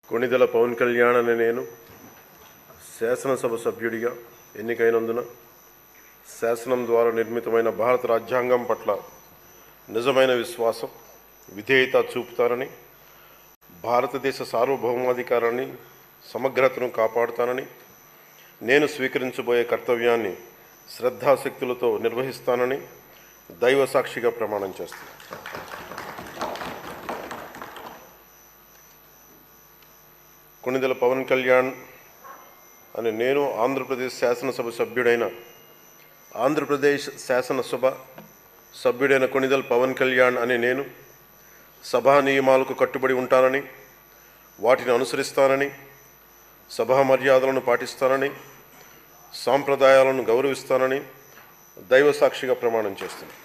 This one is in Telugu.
కొణిదెల పవన్ కళ్యాణ్ అనే నేను శాసనసభ సభ్యుడిగా ఎన్నికైనందున శాసనం ద్వారా నిర్మితమైన భారత రాజ్యాంగం పట్ల నిజమైన విశ్వాసం విధేయత చూపుతానని భారతదేశ సార్వభౌమాధికారాన్ని సమగ్రతను కాపాడుతానని నేను స్వీకరించబోయే కర్తవ్యాన్ని శ్రద్ధాశక్తులతో నిర్వహిస్తానని దైవ సాక్షిగా ప్రమాణం చేస్తాను కొణిదెల పవన్ కళ్యాణ్ అని నేను ఆంధ్రప్రదేశ్ శాసనసభ సభ్యుడైన ఆంధ్రప్రదేశ్ శాసనసభ సభ్యుడైన కొణిదెల పవన్ కళ్యాణ్ అని నేను సభా నియమాలకు కట్టుబడి ఉంటానని వాటిని అనుసరిస్తానని సభా మర్యాదలను పాటిస్తానని సాంప్రదాయాలను గౌరవిస్తానని దైవ సాక్షిగా ప్రమాణం చేస్తున్నాను